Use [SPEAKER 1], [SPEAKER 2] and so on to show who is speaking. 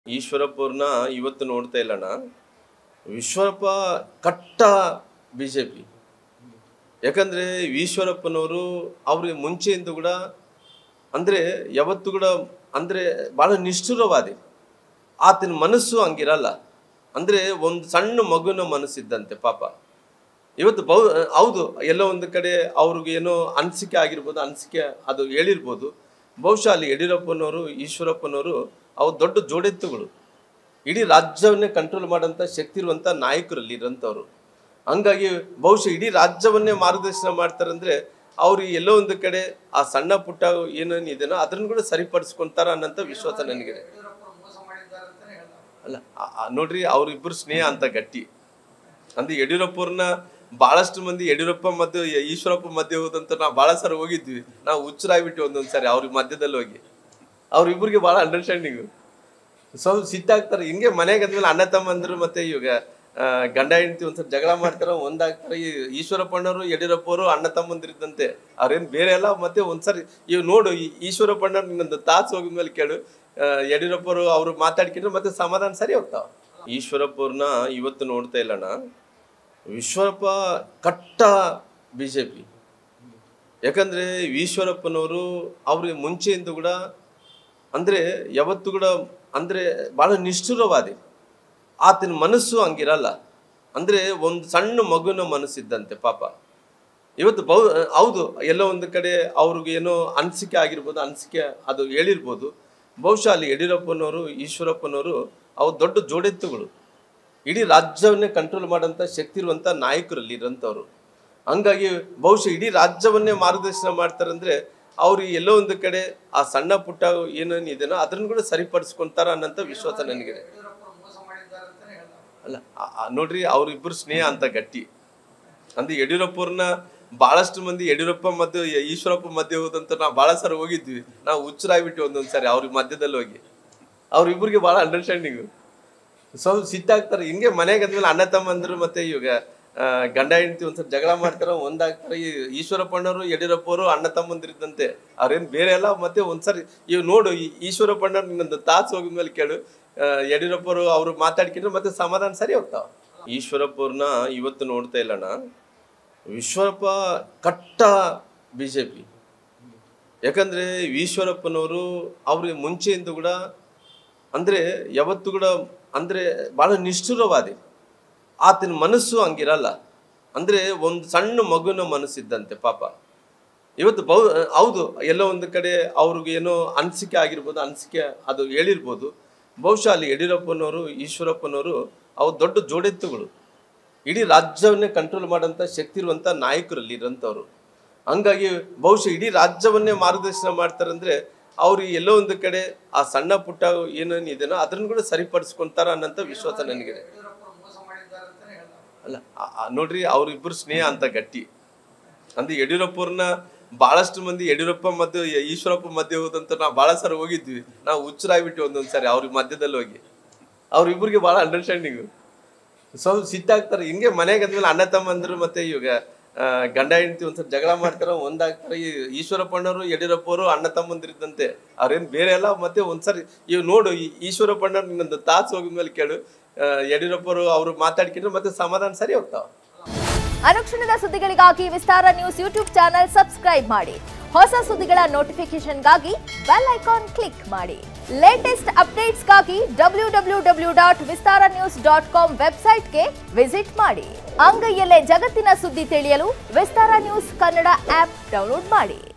[SPEAKER 1] ಈಶ್ವರಪ್ಪವ್ರನ್ನ ಇವತ್ತು ನೋಡ್ತಾ ಇಲ್ಲಣ್ಣ ಈಶ್ವರಪ್ಪ ಕಟ್ಟ ಬಿ ಜೆ ಪಿ ಯಾಕಂದರೆ ಈಶ್ವರಪ್ಪನವರು ಅವ್ರಿಗೆ ಮುಂಚೆಯಿಂದ ಕೂಡ ಅಂದರೆ ಯಾವತ್ತೂ ಕೂಡ ಅಂದರೆ ಭಾಳ ನಿಷ್ಠುರವಾದಿ ಆತನ ಮನಸ್ಸು ಹಂಗಿರಲ್ಲ ಅಂದರೆ ಒಂದು ಸಣ್ಣ ಮಗುನ ಮನಸ್ಸಿದ್ದಂತೆ ಪಾಪ ಇವತ್ತು ಬೌ ಹೌದು ಎಲ್ಲೋ ಒಂದು ಕಡೆ ಅವ್ರಿಗೆ ಏನೋ ಅನಿಸಿಕೆ ಆಗಿರ್ಬೋದು ಅನಿಸಿಕೆ ಅದು ಹೇಳಿರ್ಬೋದು ಬಹುಶಃ ಅಲ್ಲಿ ಯಡಿಯೂರಪ್ಪನವರು ಈಶ್ವರಪ್ಪನವರು ಅವ್ರು ದೊಡ್ಡ ಜೋಡೆತ್ತುಗಳು ಇಡೀ ರಾಜ್ಯವನ್ನೇ ಕಂಟ್ರೋಲ್ ಮಾಡೋಂಥ ಶಕ್ತಿ ಇರುವಂಥ ನಾಯಕರಲ್ಲಿ ಇರೋಂಥವ್ರು ಹಂಗಾಗಿ ಬಹುಶಃ ಇಡೀ ರಾಜ್ಯವನ್ನೇ ಮಾರ್ಗದರ್ಶನ ಮಾಡ್ತಾರಂದ್ರೆ ಅವ್ರು ಎಲ್ಲೋ ಒಂದು ಕಡೆ ಆ ಸಣ್ಣ ಪುಟ್ಟ ಏನೇನು ಇದೆನೋ ಅದನ್ನು ಕೂಡ ಸರಿಪಡಿಸ್ಕೊಂತಾರ ಅನ್ನೋಂಥ ವಿಶ್ವಾಸ ನನಗಿದೆ ಅಲ್ಲ ಆ- ಆ ನೋಡ್ರಿ ಅವ್ರಿಬ್ರು ಸ್ನೇಹ ಅಂತ ಗಟ್ಟಿ ಅಂದ್ರೆ ಯಡಿಯೂರಪ್ಪವ್ರನ್ನ ಬಹಳಷ್ಟು ಮಂದಿ ಯಡಿಯೂರಪ್ಪ ಮತ್ತು ಈಶ್ವರಪ್ಪ ಮಧ್ಯೆ ಹೋದಂತ ನಾವು ಬಹಳ ಸಲ ಹೋಗಿದ್ವಿ ನಾವು ಹುಚ್ಚರಾಗ್ಬಿಟ್ಟು ಒಂದೊಂದ್ಸರಿ ಅವ್ರ ಮಧ್ಯದಲ್ಲಿ ಹೋಗಿ ಅವ್ರಿಬ್ರಿಗೆ ಬಹಳ ಅಂಡರ್ಸ್ಟ್ಯಾಂಡಿಂಗು ಸ್ವಲ್ಪ ಸಿಟ್ಟಾಗ್ತಾರೆ ಹಿಂಗೆ ಮನೆಗೆ ಆದ್ಮೇಲೆ ಅಣ್ಣ ತಮ್ಮಂದ್ರು ಮತ್ತೆ ಇವಾಗ ಆ, ಗಂಡ ಹೆಂಡತಿ ಒಂದ್ಸಲ ಜಗಳ ಮಾಡ್ತಾರ ಒಂದಾಗ್ತಾರೆ ಈ ಈಶ್ವರಪ್ಪಣ್ಣವರು ಯಡಿಯೂರಪ್ಪವರು ಅಣ್ಣ ತಮ್ಮಂದಿರಿದ್ದಂತೆ ಅವ್ರೇನ್ ಬೇರೆ ಅಲ್ಲ ಮತ್ತೆ ಒಂದ್ಸರಿ ಇವ್ ನೋಡು ಈ ಈಶ್ವರಪ್ಪಣ್ಣವ್ರು ಇನ್ನೊಂದು ತಾಸು ಹೋಗಿದ್ಮೇಲೆ ಕೇಳು ಆ, ಯಡಿಯೂರಪ್ಪರು ಅವ್ರು ಮಾತಾಡ್ಕೊಂಡ್ರೆ ಮತ್ತೆ ಸಮಾಧಾನ ಸರಿ ಹೋಗ್ತಾವ ಈಶ್ವರಪ್ಪವ್ರನ್ನ ಇವತ್ತು ನೋಡ್ತಾ ಇಲ್ಲಣ್ಣ ಈಶ್ವರಪ್ಪ ಕಟ್ಟ ಬಿ ಜೆ ಪಿ ಯಾಕಂದರೆ ಈಶ್ವರಪ್ಪನವರು ಅವ್ರಿಗೆ ಮುಂಚೆಯಿಂದ ಕೂಡ ಅಂದರೆ ಯಾವತ್ತೂ ಕೂಡ ಅಂದರೆ ಭಾಳ ನಿಷ್ಠುರವಾದಿ ಆತನ ಮನಸ್ಸು ಹಂಗಿರಲ್ಲ ಅಂದರೆ ಒಂದು ಸಣ್ಣ ಮಗುನ ಮನಸ್ಸಿದ್ದಂತೆ ಪಾಪ ಇವತ್ತು ಬೌ ಹೌದು ಎಲ್ಲೋ ಒಂದು ಕಡೆ ಅವ್ರಿಗೆ ಏನೋ ಅನಿಸಿಕೆ ಆಗಿರ್ಬೋದು ಅನಿಸಿಕೆ ಅದು ಹೇಳಿರ್ಬೋದು ಬಹುಶಃ ಅಲ್ಲಿ ಯಡಿಯೂರಪ್ಪನವರು ಈಶ್ವರಪ್ಪನವರು ಅವ್ರು ದೊಡ್ಡ ಜೋಡೆತ್ತುಗಳು ಇಡೀ ರಾಜ್ಯವನ್ನೇ ಕಂಟ್ರೋಲ್ ಮಾಡೋಂಥ ಶಕ್ತಿ ಇರುವಂಥ ನಾಯಕರಲ್ಲಿ ಇರೋಂಥವ್ರು ಹಂಗಾಗಿ ಬಹುಶಃ ಇಡೀ ರಾಜ್ಯವನ್ನೇ ಮಾರ್ಗದರ್ಶನ ಮಾಡ್ತಾರಂದ್ರೆ ಅವ್ರು ಎಲ್ಲೋ ಒಂದು ಕಡೆ ಆ ಸಣ್ಣ ಪುಟ್ಟ ಏನೇನು ಇದೆನೋ ಅದನ್ನು ಕೂಡ ಸರಿಪಡಿಸ್ಕೊಂತಾರ ಅನ್ನೋಂಥ ವಿಶ್ವಾಸ ನನಗಿದೆ ಅಲ್ಲ ಆ- ಆ ನೋಡ್ರಿ ಅವ್ರಿಬ್ರು ಸ್ನೇಹ ಅಂತ ಗಟ್ಟಿ ಅಂದ್ರೆ ಯಡಿಯೂರಪ್ಪವ್ರನ್ನ ಬಹಳಷ್ಟು ಮಂದಿ ಯಡಿಯೂರಪ್ಪ ಮತ್ತು ಈಶ್ವರಪ್ಪ ಮಧ್ಯೆ ಹೋದಂತ ನಾವು ಬಹಳ ಸಲ ಹೋಗಿದ್ವಿ ನಾವು ಹುಚ್ಚರಾಗ್ಬಿಟ್ಟು ಒಂದೊಂದ್ಸರಿ ಅವ್ರ ಮಧ್ಯದಲ್ಲಿ ಹೋಗಿ ಅವ್ರಿಬ್ರಿಗೆ ಬಹಳ ಅಂಡರ್ಸ್ಟ್ಯಾಂಡಿಂಗು ಸ್ವಲ್ಪ ಸಿಟ್ಟಾಗ್ತಾರೆ ಹಿಂಗೆ ಮನೆಗೆ ಆದ್ಮೇಲೆ ಅಣ್ಣ ತಮ್ಮಂದ್ರು ಮತ್ತೆ ಇವಾಗ ಆ, ಗಂಡ ಹೆಂಡತಿ ಒಂದ್ಸಲ ಜಗಳ ಮಾಡ್ತಾರ ಒಂದಾಗ್ತಾರೆ ಈ ಈಶ್ವರಪ್ಪಣ್ಣವರು ಯಡಿಯೂರಪ್ಪವರು ಅಣ್ಣ ತಮ್ಮಂದಿರಿದ್ದಂತೆ ಅವ್ರೇನ್ ಬೇರೆ ಅಲ್ಲ ಮತ್ತೆ ಒಂದ್ಸರಿ ಇವ್ ನೋಡು ಈ ಈಶ್ವರಪ್ಪಣ್ಣವ್ರು ಇನ್ನೊಂದು ತಾಸು ಹೋಗಿದ್ಮೇಲೆ ಕೇಳು ಆ, ಯಡಿಯೂರಪ್ಪರು ಅವ್ರು ಮಾತಾಡ್ಕೊಂಡ್ರೆ ಮತ್ತೆ ಸಮಾಧಾನ ಸರಿ ಹೋಗ್ತಾವ ಈಶ್ವರಪ್ಪವ್ರನ್ನ ಇವತ್ತು ನೋಡ್ತಾ ಇಲ್ಲಣ್ಣ ಈಶ್ವರಪ್ಪ ಕಟ್ಟ ಬಿ ಜೆ ಪಿ ಯಾಕಂದರೆ ಈಶ್ವರಪ್ಪನವರು ಅವ್ರಿಗೆ ಮುಂಚೆಯಿಂದ ಕೂಡ ಅಂದರೆ ಯಾವತ್ತೂ ಕೂಡ ಅಂದರೆ ಭಾಳ ನಿಷ್ಠುರವಾದಿ ಆತನ ಮನಸ್ಸು ಹಂಗಿರಲ್ಲ ಅಂದರೆ ಒಂದು ಸಣ್ಣ ಮಗುನ ಮನಸ್ಸಿದ್ದಂತೆ ಪಾಪ ಇವತ್ತು ಬೌ ಹೌದು ಎಲ್ಲೋ ಒಂದು ಕಡೆ ಅವ್ರಿಗೆ ಏನೋ ಅನಿಸಿಕೆ ಆಗಿರ್ಬೋದು ಅನಿಸಿಕೆ ಅದು ಹೇಳಿರ್ಬೋದು ಬಹುಶಃ ಅಲ್ಲಿ ಯಡಿಯೂರಪ್ಪನವರು ಈಶ್ವರಪ್ಪನವರು ಅವ್ರು ದೊಡ್ಡ ಜೋಡೆತ್ತುಗಳು ಇಡೀ ರಾಜ್ಯವನ್ನೇ ಕಂಟ್ರೋಲ್ ಮಾಡೋಂಥ ಶಕ್ತಿ ಇರುವಂಥ ನಾಯಕರಲ್ಲಿ ಇರೋಂಥವ್ರು ಹಂಗಾಗಿ ಬಹುಶಃ ಇಡೀ ರಾಜ್ಯವನ್ನೇ ಮಾರ್ಗದರ್ಶನ ಮಾಡ್ತಾರಂದ್ರೆ ಅವ್ರು ಎಲ್ಲೋ ಒಂದು ಕಡೆ ಆ ಸಣ್ಣ ಪುಟ್ಟ ಏನೇನು ಇದೆನೋ ಅದನ್ನು ಕೂಡ ಸರಿಪಡಿಸ್ಕೊಂತಾರ ಅನ್ನೋಂಥ ವಿಶ್ವಾಸ ನನಗಿದೆ ಅಲ್ಲ ಆ- ಆ ನೋಡ್ರಿ ಅವ್ರಿಬ್ರು ಸ್ನೇಹ ಅಂತ ಗಟ್ಟಿ ಅಂದ್ರೆ ಯಡಿಯೂರಪ್ಪವ್ರನ್ನ ಬಹಳಷ್ಟು ಮಂದಿ ಯಡಿಯೂರಪ್ಪ ಮತ್ತು ಈಶ್ವರಪ್ಪ ಮಧ್ಯೆ ಹೋದಂತ ನಾವು ಬಹಳ ಸಲ ಹೋಗಿದ್ವಿ ನಾವು ಹುಚ್ಚರಾಗ್ಬಿಟ್ಟು ಒಂದೊಂದ್ಸರಿ ಅವ್ರ ಮಧ್ಯದಲ್ಲಿ ಹೋಗಿ ಅವ್ರಿಬ್ರಿಗೆ ಬಹಳ ಅಂಡರ್ಸ್ಟ್ಯಾಂಡಿಂಗು ಸ್ವಲ್ಪ ಸಿಟ್ಟಾಗ್ತಾರೆ ಹಿಂಗೆ ಮನೆಗೆ ಆದ್ಮೇಲೆ ಅಣ್ಣ ತಮ್ಮಂದ್ರು ಮತ್ತೆ ಇವಾಗ ಆ, ಗಂಡ ಹೆಂಡತಿ ಒಂದ್ಸಲ ಜಗಳ ಮಾಡ್ತಾರ ಒಂದಾಗ್ತಾರೆ ಈ ಈಶ್ವರಪ್ಪಣ್ಣವರು ಯಡಿಯೂರಪ್ಪವರು ಅಣ್ಣ ತಮ್ಮಂದಿರಿದ್ದಂತೆ ಅವ್ರೇನ್ ಬೇರೆ ಅಲ್ಲ ಮತ್ತೆ ಒಂದ್ಸರಿ ಇವ್ ನೋಡು ಈ ಈಶ್ವರಪ್ಪಣ್ಣವ್ರು ಇನ್ನೊಂದು ತಾಸು ಹೋಗಿದ್ಮೇಲೆ ಕೇಳು ಆ, ಯಡಿಯೂರಪ್ಪರು ಅವ್ರು ಮಾತಾಡ್ಕೊಂಡ್ರೆ ಮತ್ತೆ ಸಮಾಧಾನ ಸರಿ ಹೋಗ್ತಾವ
[SPEAKER 2] ಅನುಕ್ಷಣದ ಸುದ್ದಿಗಳಿಗಾಗಿ Vistara news YouTube channel subscribe ಮಾಡಿ ಹೊಸ ಸುದ್ದಿಗಳ ನೋಟಿಫಿಕೇಶನ್ಗಾಗಿ ಬೆಲ್ ಐಕಾನ್ ಕ್ಲಿಕ್ ಮಾಡಿ ಲೇಟೆಸ್ಟ್ ಅಪ್ಡೇಟ್ಸ್ಗಾಗಿ W W W dot Vistara news dot com ವೆಬ್ಸೈಟ್ಗೆ ವಿಸಿಟ್ ಮಾಡಿ ಅಂಗೈಯಲ್ಲೇ ಜಗತ್ತಿನ ಸುದ್ದಿ ತಿಳಿಯಲು Vistara news Kannada app download ಮಾಡಿ